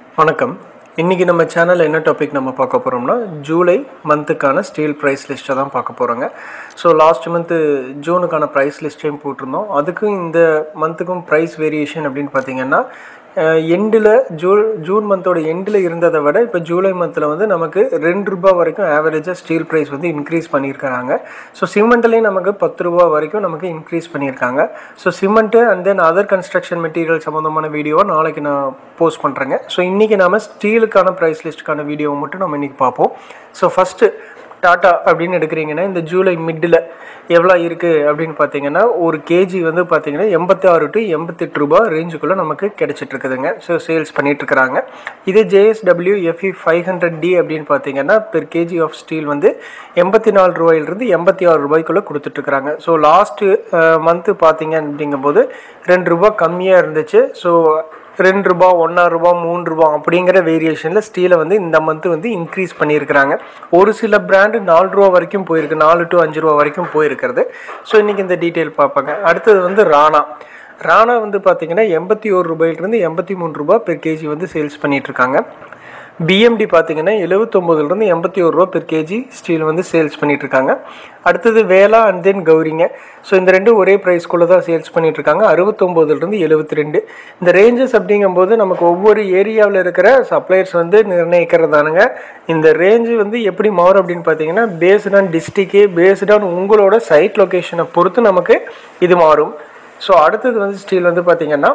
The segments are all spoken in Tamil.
வணக்கம் இன்றைக்கி நம்ம சேனலில் என்ன டாபிக் நம்ம பார்க்க போகிறோம்னா ஜூலை மந்த்துக்கான ஸ்டீல் ப்ரைஸ் லிஸ்ட்டை தான் பார்க்க போகிறோங்க ஸோ லாஸ்ட் மந்த்து ஜூனுக்கான ப்ரைஸ் லிஸ்ட்டையும் போட்டிருந்தோம் அதுக்கும் இந்த மந்த்துக்கும் ப்ரைஸ் வேரியேஷன் அப்படின்னு பார்த்தீங்கன்னா எண்டில் ஜூ ஜூன் மந்தோட எண்டில் இருந்ததை விட இப்போ ஜூலை மந்தில் வந்து நமக்கு ரெண்டு ரூபா வரைக்கும் ஆவரேஜாக ஸ்டீல் ப்ரைஸ் வந்து இன்க்ரீஸ் பண்ணியிருக்காங்க ஸோ சிமெண்ட்லேயும் நமக்கு பத்து ரூபா வரைக்கும் நமக்கு இன்க்ரீஸ் பண்ணியிருக்காங்க so cement and then other construction material சம்மந்தமான வீடியோவை நாளைக்கு நான் போஸ்ட் பண்ணுறேங்க ஸோ இன்றைக்கி நாம் ஸ்டீலுக்கான ப்ரைஸ் லிஸ்ட்டுக்கான வீடியோவை மட்டும் நம்ம இன்றைக்கி பார்ப்போம் ஸோ ஃபஸ்ட்டு டாட்டா அப்படின்னு எடுக்கிறீங்கன்னா இந்த ஜூலை மிட்டில் எவ்வளோ இருக்குது அப்படின்னு பார்த்தீங்கன்னா ஒரு கேஜி வந்து பார்த்தீங்கன்னா எண்பத்தி ஆறு டு எண்பத்தெட்டு ரூபா ரேஞ்சுக்குள்ளே நமக்கு கிடச்சிட்ருக்குதுங்க ஸோ சேல்ஸ் பண்ணிகிட்ருக்குறாங்க இதே JSW Fe five hundred D அப்படின்னு பார்த்தீங்கன்னா பெர் கேஜி ஆஃப் ஸ்டீல் வந்து எண்பத்தி நாலு ரூபாயிலிருந்து எண்பத்தி ஆறு ரூபாய்க்குள்ளே கொடுத்துட்ருக்குறாங்க ஸோ லாஸ்ட்டு மந்த்து பார்த்தீங்க அப்படிங்கும்போது ரெண்டு ரூபா கம்மியாக இருந்துச்சு ஸோ ரெண்டு ரூபா ஒன்றா ரூபா மூணு ரூபா அப்படிங்கிற வேரியேஷனில் ஸ்டீலை வந்து இந்த மந்த்து வந்து இன்க்ரீஸ் பண்ணியிருக்கிறாங்க ஒரு சில பிராண்டு நாலு ரூபா வரைக்கும் போயிருக்கு நாலு டு அஞ்சு ரூபா வரைக்கும் போயிருக்கிறது ஸோ இன்றைக்கி இந்த டீட்டெயில் பார்ப்பாங்க அடுத்தது வந்து ராணா ராணா வந்து பார்த்திங்கன்னா எண்பத்தி ஒரு ரூபாயிலிருந்து எண்பத்தி மூணு ரூபா பெர் கேஜி வந்து சேல்ஸ் பண்ணிகிட்ருக்காங்க பிஎம்டி பார்த்தீங்கன்னா எழுபத்தொம்போதுலேருந்து எண்பத்தி ஒரு ரூபா பெர் கேஜி ஸ்டீல் வந்து சேல்ஸ் பண்ணிகிட்ருக்காங்க அடுத்தது வேலா அண்ட் தென் கௌரிங்க ஸோ இந்த ரெண்டும் ஒரே ப்ரைஸ்க்குள்ளே தான் சேல்ஸ் பண்ணிகிட்ருக்காங்க அறுபத்தொம்போதுலேருந்து எழுபத்தி ரெண்டு இந்த ரேஞ்சஸ் அப்படிங்கும்போது நமக்கு ஒவ்வொரு ஏரியாவில் இருக்கிற சப்ளையர்ஸ் வந்து நிர்ணயிக்கிறதானுங்க இந்த ரேஞ்சு வந்து எப்படி மாறும் அப்படின்னு பார்த்தீங்கன்னா பேஸ்ட் ஆன் டிஸ்ட்ரிக்கு பேஸ்ட் ஆன் உங்களோட சைட் லொக்கேஷனை பொறுத்து நமக்கு இது மாறும் ஸோ அடுத்தது வந்து ஸ்டீல் வந்து பார்த்திங்கன்னா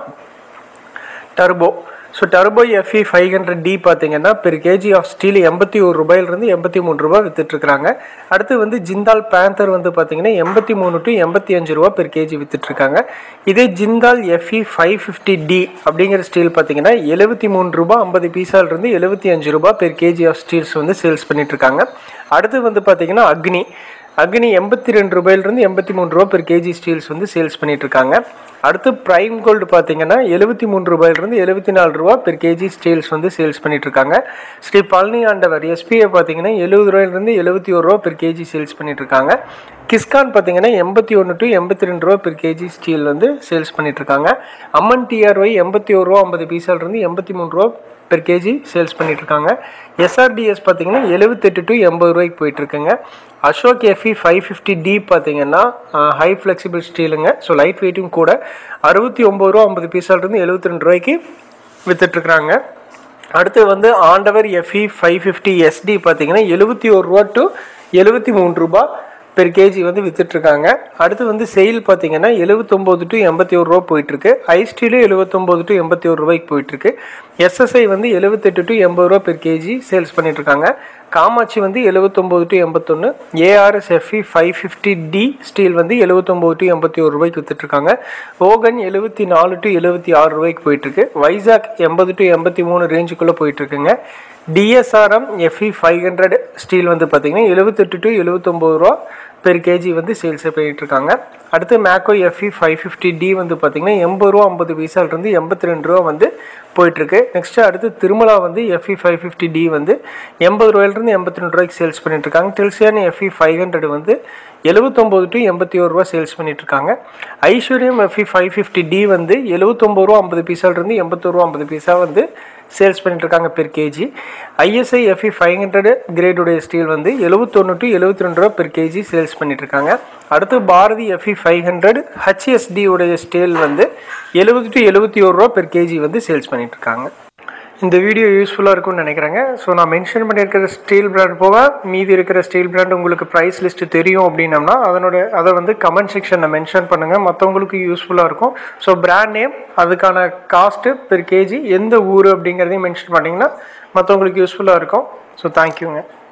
turbo so turbo Fe five hundred D பார்த்தீங்கன்னா பெர் கேஜி ஆஃப் ஸ்டீல் எண்பத்தி ஒரு ரூபாயிலிருந்து எண்பத்தி மூணு ரூபா வித்துட்ருக்காங்க அடுத்து வந்து ஜிந்தால் பேந்தர் வந்து பார்த்தீங்கன்னா எண்பத்தி மூணு டு எண்பத்தி அஞ்சு ரூபா பெர் கேஜி வித்துட்ருக்காங்க இதே Jindal Fe five fifty D அப்படிங்கிற ஸ்டீல் பார்த்தீங்கன்னா எழுபத்தி மூணு ரூபா ஐம்பது பீஸாலிருந்து எழுபத்தி அஞ்சு ரூபா பெர் கேஜி ஆஃப் ஸ்டீல்ஸ் வந்து சேல்ஸ் பண்ணிட்டுருக்காங்க அடுத்து வந்து பார்த்தீங்கன்னா அக்னி அக்னி எண்பத்தி ரெண்டு ரூபாயிலிருந்து எண்பத்தி மூணு ரூபா பெர் கேஜி ஸ்டீல்ஸ் வந்து சேல்ஸ் பண்ணிட்டுருக்காங்க அடுத்து ப்ரைம் கோல்டு பார்த்தீங்கன்னா எழுபத்தி மூணு ரூபாயிலிருந்து எழுபத்தி நாலு ரூபா பெர் கேஜி ஸ்டீல்ஸ் வந்து சேல்ஸ் பண்ணிட்டுருக்காங்க ஸ்ரீ பழனி ஆண்டவர் எஸ்பிஐ பார்த்தீங்கன்னா எழுபது ரூபாயிலிருந்து எழுபத்தி ஒரு ரூபா பெர் கேஜி சேல்ஸ் பண்ணிட்டுருக்காங்க கிஸ்கான் பார்த்தீங்கன்னா எண்பத்தி ஒன்று டு எண்பத்தி ரெண்டு ரூபா பெர் கேஜி ஸ்டீல் வந்து சேல்ஸ் பண்ணிட்டுருக்காங்க அம்மன் டிஆர்ஒய் எண்பத்தி ஒரு ரூபா ஐம்பது பீஸாலிருந்து எண்பத்தி மூணு ரூபா பெர் கேஜி சேல்ஸ் பண்ணிகிட்ருக்காங்க எஸ்ஆர்டிஎஸ் பார்த்தீங்கன்னா எழுபத்தெட்டு டு எண்பது ரூபாய்க்கு போயிட்டுருக்குங்க Ashok Fe five fifty D பார்த்தீங்கன்னா ஹை ஃப்ளெக்சிபிள் ஸ்டீலுங்க ஸோ லைட் வெயிட்டும் கூட அறுபத்தி ஒம்பது ரூபா ஐம்பது பீஸாலிருந்து எழுபத்தி ரெண்டு ரூபாய்க்கு விற்றுட்ருக்குறாங்க அடுத்து வந்து ஆண்டவர் எஃப்இ ஃபைவ் ஃபிஃப்டி எஸ்டி பார்த்தீங்கன்னா எழுபத்தி ஒரு ரூபா டு எழுபத்தி மூணு ரூபா பெர் கேஜி வந்து விற்றுட்ருக்காங்க அடுத்து வந்து செயில் பார்த்தீங்கன்னா எழுபத்தொம்போது டு எண்பத்தி ஒரு ரூபா போயிட்டுருக்கு ஐ ஸ்டீலு எழுபத்தொம்போது டு எண்பத்தி ஒரு ரூபாய்க்கு போயிட்டுருக்கு எஸ்எஸ்ஐ வந்து எழுபத்தெட்டு டு எண்பது ரூபா பெர் கேஜி சேல்ஸ் பண்ணிட்டுருக்காங்க காமாட்சி வந்து எழுபத்தொம்போது டு எண்பத்தொன்று ARS Fe five fifty D steel வந்து எழுபத்தொம்போது டு எண்பத்தி ஒரு ரூபாய்க்கு விற்றுட்ருக்காங்க ஓகன் எழுபத்தி நாலு டு எழுபத்தி ஆறு ரூபாய்க்கு போயிட்டுருக்கு வைசாக் எண்பது டு எண்பத்தி மூணு ரேஞ்சுக்குள்ளே போயிட்டுருக்குங்க TSRM Fe five hundred steel வந்து பார்த்தீங்கன்னா எழுபத்தெட்டு டு எழுபத்தொம்போது ரூபா பெர் கேஜி வந்து சேல்ஸ் பண்ணிகிட்ருக்காங்க அடுத்து மேக்கோ எஃப்இ ஃபைவ் ஃபிஃப்டி டி வந்து பார்த்திங்கன்னா எண்பது ரூபா ஐம்பது பைசாலிருந்து எண்பத்தி ரெண்டு ரூபா வந்து போயிட்டுருக்கு நெக்ஸ்ட்டு அடுத்து திருமலா வந்து எஃப்இ ஃபைவ் ஃபிஃப்டி டி வந்து எண்பது ரூபாயிலிருந்து எண்பத்தி ரெண்டு ரூபாய்க்கு சேல்ஸ் பண்ணிட்டுருக்காங்க டெல்சியான் எஃப்இ ஃபைவ் ஹண்ட்ரட் வந்து எழுபத்தொம்போது டு எண்பத்தி ஒரு ரூபா சேல்ஸ் பண்ணிட்டுருக்காங்க ஐஸ்வர்யம் எஃப்இ ஃபைவ் ஃபிஃப்டி டி வந்து எழுபத்தொம்பது ரூபா ஐம்பது பீஸாலிருந்து எண்பத்தொரு ரூபா ஐம்பது பீஸா வந்து சேல்ஸ் பண்ணிட்டுருக்காங்க per KG ISI Fe five hundred கிரேடுடைய ஸ்டீல் வந்து எழுபத்தொன்று டு எழுபத்தி ரெண்டு ரூபா பெர் கேஜி சேல்ஸ் பண்ணிட்டுருக்காங்க அடுத்து Bharathi Fe five hundred HSD உடைய ஸ்டீல் வந்து எழுபது டு எழுபத்தி ஒரு ரூபா பெர் கேஜி வந்து சேல்ஸ் பண்ணிட்டுருக்காங்க இந்த வீடியோ யூஸ்ஃபுல்லாக இருக்கும்னு நினைக்கிறேங்க ஸோ நான் மென்ஷன் பண்ணியிருக்கிற ஸ்டீல் பிராண்ட் போக மீதி இருக்கிற ஸ்டீல் பிராண்ட் உங்களுக்கு ப்ரைஸ் லிஸ்ட்டு தெரியும் அப்படின்னம்னா அதனோட அதை வந்து கமெண்ட் செக்ஷனில் மென்ஷன் பண்ணுங்கள் மற்றவங்களுக்கு யூஸ்ஃபுல்லாக இருக்கும் ஸோ பிராண்ட் நேம் அதுக்கான காஸ்ட்டு பெர் கேஜி எந்த ஊர் அப்படிங்கிறதையும் மென்ஷன் பண்ணிங்கன்னா மற்றவங்களுக்கு யூஸ்ஃபுல்லாக இருக்கும் ஸோ தேங்க்யூங்க